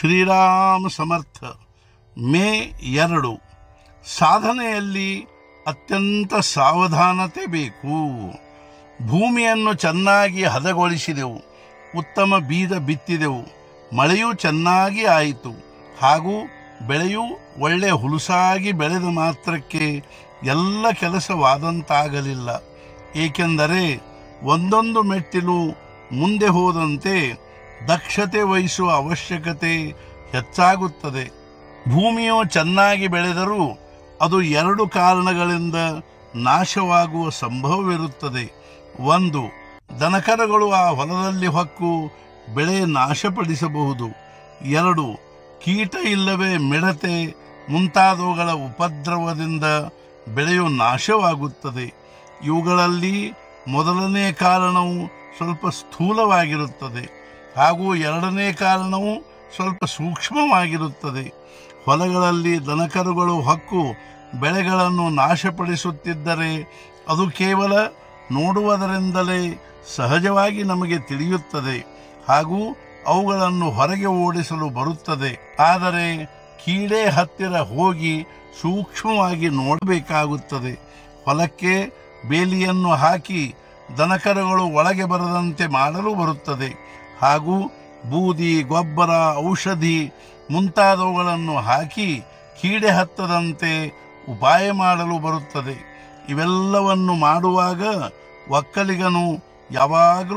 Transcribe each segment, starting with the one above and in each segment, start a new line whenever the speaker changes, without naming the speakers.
ಶ್ರೀರಾಮ ಸಮರ್ಥ ಮೇ ಎರಡು ಸಾಧನೆಯಲ್ಲಿ ಅತ್ಯಂತ ಸಾವಧಾನತೆ ಬೇಕು ಭೂಮಿಯನ್ನು ಚೆನ್ನಾಗಿ ಹದಗೊಳಿಸಿದೆವು ಉತ್ತಮ ಬೀಜ ಬಿತ್ತಿದೆವು ಮಳೆಯೂ ಚೆನ್ನಾಗಿ ಆಯಿತು ಹಾಗೂ ಬೆಳೆಯೂ ಒಳ್ಳೆ ಹುಲುಸಾಗಿ ಬೆಳೆದ ಮಾತ್ರಕ್ಕೆ ಎಲ್ಲ ಕೆಲಸವಾದಂತಾಗಲಿಲ್ಲ ಏಕೆಂದರೆ ಒಂದೊಂದು ಮೆಟ್ಟಿಲು ಮುಂದೆ ಹೋದಂತೆ ದಕ್ಷತೆ ವಹಿಸುವ ಅವಶ್ಯಕತೆ ಹೆಚ್ಚಾಗುತ್ತದೆ ಭೂಮಿಯು ಚೆನ್ನಾಗಿ ಬೆಳೆದರೂ ಅದು ಎರಡು ಕಾರಣಗಳಿಂದ ನಾಶವಾಗುವ ಸಂಭವವಿರುತ್ತದೆ ಒಂದು ದನಕರಗಳು ಆ ಹೊಲದಲ್ಲಿ ಹೊಕ್ಕು ಬೆಳೆ ನಾಶಪಡಿಸಬಹುದು ಎರಡು ಕೀಟ ಇಲ್ಲವೇ ಮಿಡತೆ ಮುಂತಾದವುಗಳ ಉಪದ್ರವದಿಂದ ಬೆಳೆಯು ನಾಶವಾಗುತ್ತದೆ ಇವುಗಳಲ್ಲಿ ಮೊದಲನೇ ಕಾರಣವು ಸ್ವಲ್ಪ ಸ್ಥೂಲವಾಗಿರುತ್ತದೆ ಹಾಗೂ ಎರಡನೇ ಕಾರಣವು ಸ್ವಲ್ಪ ಸೂಕ್ಷ್ಮವಾಗಿರುತ್ತದೆ ಹೊಲಗಳಲ್ಲಿ ದನಕರುಗಳು ಹಕ್ಕು ಬೆಳೆಗಳನ್ನು ನಾಶಪಡಿಸುತ್ತಿದ್ದರೆ ಅದು ಕೇವಲ ನೋಡುವುದರಿಂದಲೇ ಸಹಜವಾಗಿ ನಮಗೆ ತಿಳಿಯುತ್ತದೆ ಹಾಗೂ ಅವುಗಳನ್ನು ಹೊರಗೆ ಓಡಿಸಲು ಬರುತ್ತದೆ ಆದರೆ ಕೀಡೆ ಹತ್ತಿರ ಹೋಗಿ ಸೂಕ್ಷ್ಮವಾಗಿ ನೋಡಬೇಕಾಗುತ್ತದೆ ಹೊಲಕ್ಕೆ ಬೇಲಿಯನ್ನು ಹಾಕಿ ದನಕರುಗಳು ಒಳಗೆ ಬರದಂತೆ ಮಾಡಲು ಬರುತ್ತದೆ ಹಾಗೂ ಬೂದಿ ಗೊಬ್ಬರ ಔಷಧಿ ಮುಂತಾದವುಗಳನ್ನು ಹಾಕಿ ಕೀಡೆ ಹತ್ತದಂತೆ ಉಪಾಯ ಮಾಡಲು ಬರುತ್ತದೆ ಇವೆಲ್ಲವನ್ನು ಮಾಡುವಾಗ ಒಕ್ಕಲಿಗನು ಯಾವಾಗಲೂ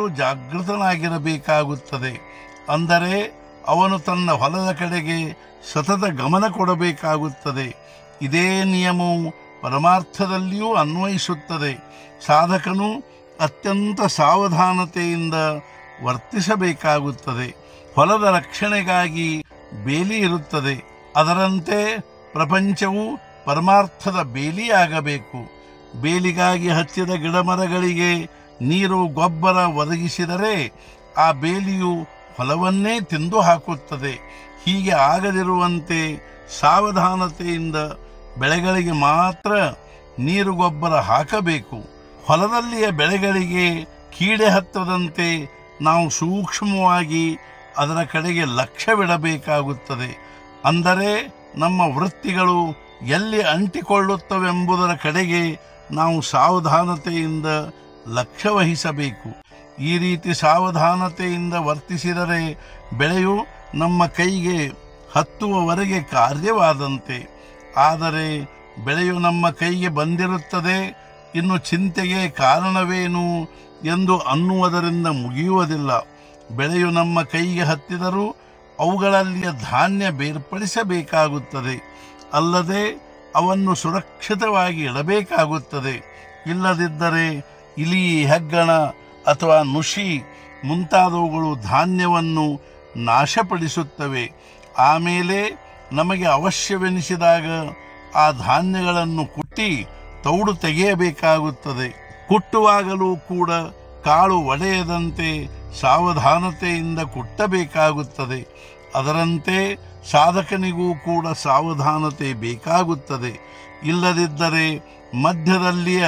ಜಾಗೃತನಾಗಿರಬೇಕಾಗುತ್ತದೆ ಅಂದರೆ ಅವನು ತನ್ನ ಹೊಲದ ಕಡೆಗೆ ಸತತ ಗಮನ ಕೊಡಬೇಕಾಗುತ್ತದೆ ಇದೇ ನಿಯಮವು ಪರಮಾರ್ಥದಲ್ಲಿಯೂ ಅನ್ವಯಿಸುತ್ತದೆ ಸಾಧಕನು ಅತ್ಯಂತ ಸಾವಧಾನತೆಯಿಂದ ವರ್ತಿಸಬೇಕಾಗುತ್ತದೆ ಹೊಲದ ರಕ್ಷಣೆಗಾಗಿ ಬೇಲಿ ಇರುತ್ತದೆ ಅದರಂತೆ ಪ್ರಪಂಚವು ಪರಮಾರ್ಥದ ಬೇಲಿಯಾಗಬೇಕು ಬೇಲಿಗಾಗಿ ಹಚ್ಚಿದ ಗಿಡಮರಗಳಿಗೆ ನೀರು ಗೊಬ್ಬರ ಒದಗಿಸಿದರೆ ಆ ಬೇಲಿಯು ಹೊಲವನ್ನೇ ತಿಂದು ಹಾಕುತ್ತದೆ ಹೀಗೆ ಆಗದಿರುವಂತೆ ಸಾವಧಾನತೆಯಿಂದ ಬೆಳೆಗಳಿಗೆ ಮಾತ್ರ ನೀರು ಗೊಬ್ಬರ ಹಾಕಬೇಕು ಹೊಲದಲ್ಲಿಯ ಬೆಳೆಗಳಿಗೆ ಕೀಡೆ ಹತ್ತದಂತೆ ನಾವು ಸೂಕ್ಷ್ಮವಾಗಿ ಅದರ ಕಡೆಗೆ ಲಕ್ಷ್ಯವಿಡಬೇಕಾಗುತ್ತದೆ ಅಂದರೆ ನಮ್ಮ ವೃತ್ತಿಗಳು ಎಲ್ಲಿ ಅಂಟಿಕೊಳ್ಳುತ್ತವೆಂಬುದರ ಕಡೆಗೆ ನಾವು ಸಾವಧಾನತೆಯಿಂದ ಲಕ್ಷ್ಯ ವಹಿಸಬೇಕು ಈ ರೀತಿ ಸಾವಧಾನತೆಯಿಂದ ವರ್ತಿಸಿದರೆ ಬೆಳೆಯು ನಮ್ಮ ಕೈಗೆ ಹತ್ತುವವರೆಗೆ ಕಾರ್ಯವಾದಂತೆ ಆದರೆ ಬೆಳೆಯು ನಮ್ಮ ಕೈಗೆ ಬಂದಿರುತ್ತದೆ ಇನ್ನು ಚಿಂತೆಗೆ ಕಾರಣವೇನು ಎಂದು ಅನ್ನುವುದರಿಂದ ಮುಗಿಯುವುದಿಲ್ಲ ಬೆಳೆಯು ನಮ್ಮ ಕೈಗೆ ಹತ್ತಿದರೂ ಅವುಗಳಲ್ಲಿಯ ಧಾನ್ಯ ಬೇರ್ಪಡಿಸಬೇಕಾಗುತ್ತದೆ ಅಲ್ಲದೆ ಅವನ್ನು ಸುರಕ್ಷಿತವಾಗಿ ಇಡಬೇಕಾಗುತ್ತದೆ ಇಲ್ಲದಿದ್ದರೆ ಇಲಿ ಹೆಗ್ಗಣ ಅಥವಾ ನುಷಿ ಮುಂತಾದವುಗಳು ಧಾನ್ಯವನ್ನು ನಾಶಪಡಿಸುತ್ತವೆ ಆಮೇಲೆ ನಮಗೆ ಅವಶ್ಯವೆನಿಸಿದಾಗ ಆ ಧಾನ್ಯಗಳನ್ನು ಕುಟ್ಟಿ ತೌಡು ತೆಗೆಯಬೇಕಾಗುತ್ತದೆ ಕುಟ್ಟುವಾಗಲೂ ಕೂಡ ಕಾಳು ಒಡೆಯದಂತೆ ಸಾವಧಾನತೆಯಿಂದ ಕುಟ್ಟಬೇಕಾಗುತ್ತದೆ ಅದರಂತೆ ಸಾಧಕನಿಗೂ ಕೂಡ ಸಾವಧಾನತೆ ಬೇಕಾಗುತ್ತದೆ ಇಲ್ಲದಿದ್ದರೆ ಮಧ್ಯದಲ್ಲಿಯ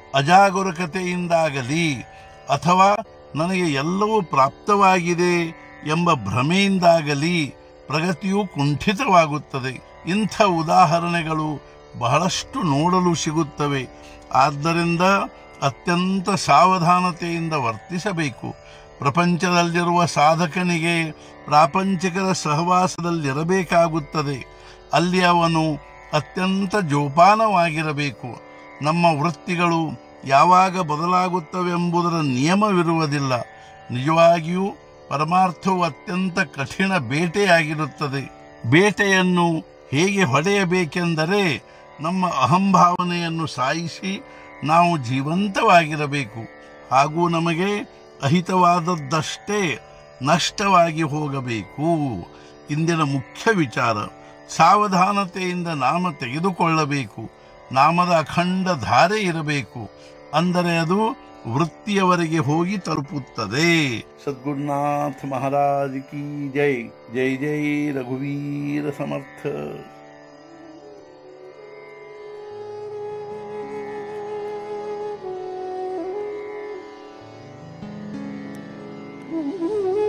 ಅಜಾಗರೂಕತೆಯಿಂದಾಗಲಿ ಅಥವಾ ನನಗೆ ಎಲ್ಲವೂ ಪ್ರಾಪ್ತವಾಗಿದೆ ಎಂಬ ಭ್ರಮೆಯಿಂದಾಗಲಿ ಪ್ರಗತಿಯು ಕುಂಠಿತವಾಗುತ್ತದೆ ಇಂಥ ಉದಾಹರಣೆಗಳು ಬಹಳಷ್ಟು ನೋಡಲು ಸಿಗುತ್ತವೆ ಆದ್ದರಿಂದ ಅತ್ಯಂತ ಸಾವಧಾನತೆಯಿಂದ ವರ್ತಿಸಬೇಕು ಪ್ರಪಂಚದಲ್ಲಿರುವ ಸಾಧಕನಿಗೆ ಪ್ರಾಪಂಚಿಕರ ಸಹವಾಸದಲ್ಲಿರಬೇಕಾಗುತ್ತದೆ ಅಲ್ಲಿ ಅವನು ಅತ್ಯಂತ ಜೋಪಾನವಾಗಿರಬೇಕು ನಮ್ಮ ವೃತ್ತಿಗಳು ಯಾವಾಗ ಬದಲಾಗುತ್ತವೆಂಬುದರ ನಿಯಮವಿರುವುದಿಲ್ಲ ನಿಜವಾಗಿಯೂ ಪರಮಾರ್ಥವು ಅತ್ಯಂತ ಕಠಿಣ ಬೇಟೆಯಾಗಿರುತ್ತದೆ ಬೇಟೆಯನ್ನು ಹೇಗೆ ಹೊಡೆಯಬೇಕೆಂದರೆ ನಮ್ಮ ಅಹಂಭಾವನೆಯನ್ನು ಸಾಯಿಸಿ ನಾವು ಜೀವಂತವಾಗಿರಬೇಕು ಹಾಗೂ ನಮಗೆ ಅಹಿತವಾದದ್ದಷ್ಟೇ ನಷ್ಟವಾಗಿ ಹೋಗಬೇಕು ಇಂದಿನ ಮುಖ್ಯ ವಿಚಾರ ಸಾವಧಾನತೆಯಿಂದ ನಾಮ ತೆಗೆದುಕೊಳ್ಳಬೇಕು ನಾಮದ ಅಖಂಡ ಧಾರೆ ಇರಬೇಕು ಅಂದರೆ ಅದು ವೃತ್ತಿಯವರೆಗೆ ಹೋಗಿ ತಲುಪುತ್ತದೆ ಸದ್ಗುರುನಾಥ ಮಹಾರಾಜ್ ಕಿ ಜೈ ಜೈ ಜೈ ರಘುವೀರ ಸಮರ್ಥ
Ooh.